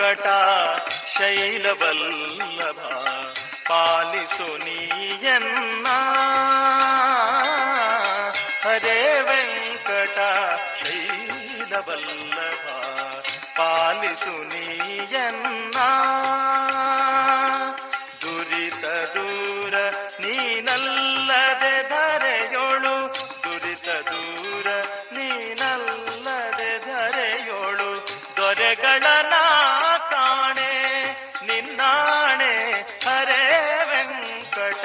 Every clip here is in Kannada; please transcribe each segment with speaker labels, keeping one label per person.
Speaker 1: ವೆಂಕಟ ಶೈಲವಲ್ಲಭ ಪಾಲಿಸು ನೀಯನ್ನ ಹರೇ ವೆಂಕಟ ಶೈಲವಲ್ಲಭ ಪಾಲಿಸು ನೀಯನ್ನ ದುರಿತ ದೂರ ನೀನಲ್ಲದೆ ಧರೆಯೋಳು ದುರಿತ ದೂರ ನೀನಲ್ಲದೆ ಧರೆಯೋಳು ದೊರೆಗಳನ ಕಾಣೆ ನಿನ್ನಾಣೆ ಹರೇ ವೆಂಕಟ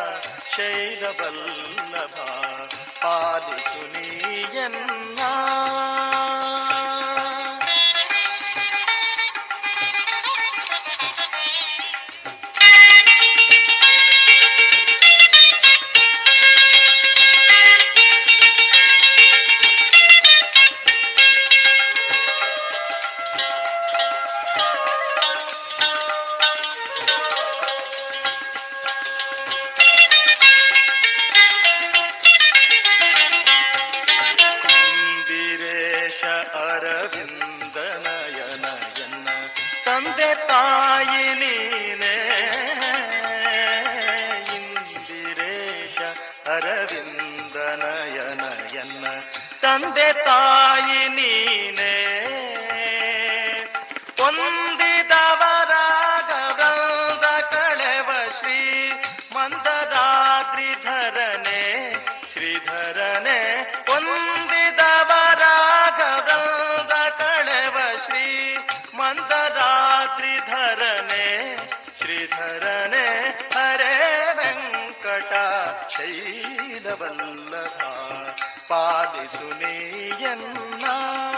Speaker 1: ಶೈಲವಲ್ಲಭ ಪಾಲಿಸು ನೀಯನ್ನ ಇಂದಿರೇಶ ಅರವಿಂದನಯನ ಎನ್ನ ತಂದೆ ತಾಯಿ ನೀನೇ ಇಂದಿರೇಶ ಅರವಿಂದನಯನ ಎನ್ನ ತಂದೆ ತಾಯಿ ನೀನೇ ಹೊಂದಿದವರಾಗ ವೃಂದ ಕಳೆವ ಶ್ರೀ ಮಂದರಾದ್ರಿಧರನೆ ಶ್ರೀಧರನೆ ಹೊಂದಿದವರಾಗ ವೃಂದ ಕಳೆವ ಶ್ರೀ ಮಂದರಾದ್ರಿಧರನೆ ಶ್ರೀಧರನೆ ಹರೇ ವೆಂಕಟ ಶೈಲವಲ್ಲಭ ಪಾಲಿಸು ನೀಯನ್ನ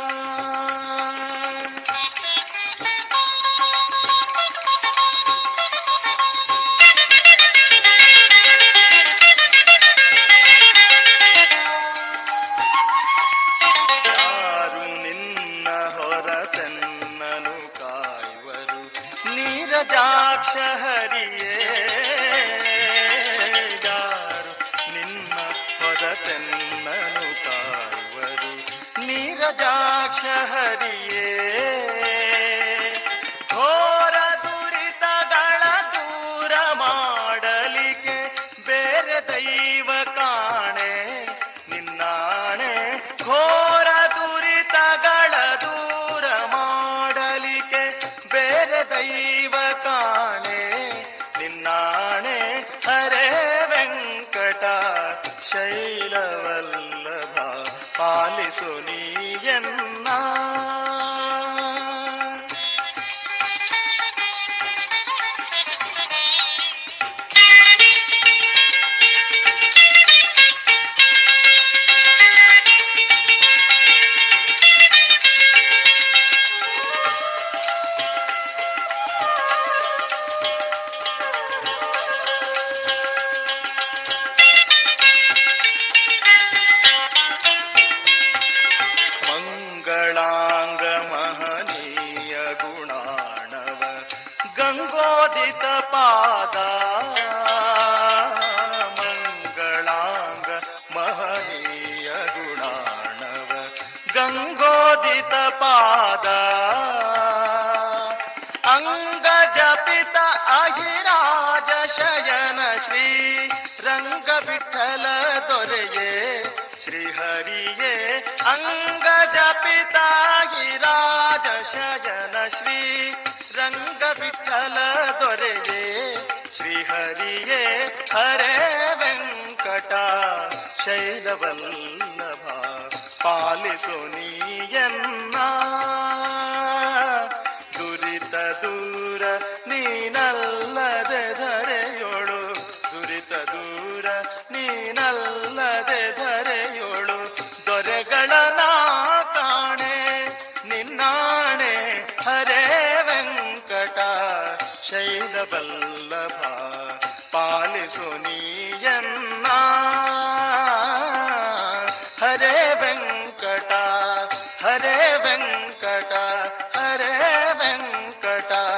Speaker 1: ಯಾರು ನಿನ್ನ ಹೊರತೆನ್ನನು ಕಾಯುವರು ನೀರಜಾಕ್ಷ ಹರಿಯೇ ಯಾರು ನಿನ್ನ ಹೊರತೆನ್ನನು ಕಾಯುವರು ನೀರಜಾಕ್ಷ ಹರಿಯೇ ಘೋರ ದುರಿತಗಳ ದೂರ ಮಾಡಲಿಕ್ಕೆ ಬೇರೆ ದೈವ ಕಾಣೆ ನಿನ್ನಾಣೆ ಘೋರ ದುರಿತಗಳ ದೂರ ಮಾಡಲಿಕ್ಕೆ ಬೇರೆ ದೈವ ಕಾಣೆ ನಿನ್ನಾಣೆ ಹರೇ ವೆಂಕಟ ಶೈಲವಲ್ಲಭ ಪಾಲಿಸು ನೀಯನ್ನ ಮಂಗಳಾಂಗ ಮಹನೀಯ ಗುಣಾಣವ ಗಂಗೋದಿತ ಪಾದ ಮಂಗಳಾಂಗ ಮಹನೀಯ ಗುಣಾಣವ ಗಂಗೋದಿತ ಪಾದ ಅಂಗ ಜಪಿತ ಅಹಿರಾಜ ಶಯನ ಶ್ರೀ ರಂಗ ವಿಠಲ ದೊರೆಯೇ ಶ್ರೀಹರಿಯೇ ಅಂಗ ಜಪಿತ ಹಿರಾಜ ಶಯನ ಶ್ರೀ ರಂಗ ವಿಠಲ ದೊರೆಯೇ ಶ್ರೀಹರಿಯೇ ಹರೇ ವೆಂಕಟ ಶೈಲವಲ್ಲಭ ಪಾಲಿಸು ನೀಯನ್ನ ದುರಿತ ದೂರ ನೀನಲ್ಲದೆ ಧರೆಯೋಳು ದುರಿತ ದೂರ ನೀನಲ್ಲದೆ ಧರೆಯೋಳು ದೊರೆಗಳನ ಕಾಣೆ ನಿನ್ನಾಣೆ ಹರೇ ವೆಂಕಟ ಶೈಲವಲ್ಲಭ ಪಾಲಿಸು ನೀಯನ್ನ ಹರೇ ವೆಂಕಟ ಹರೇ ವೆಂಕಟ ಹರೇ ವೆಂಕಟ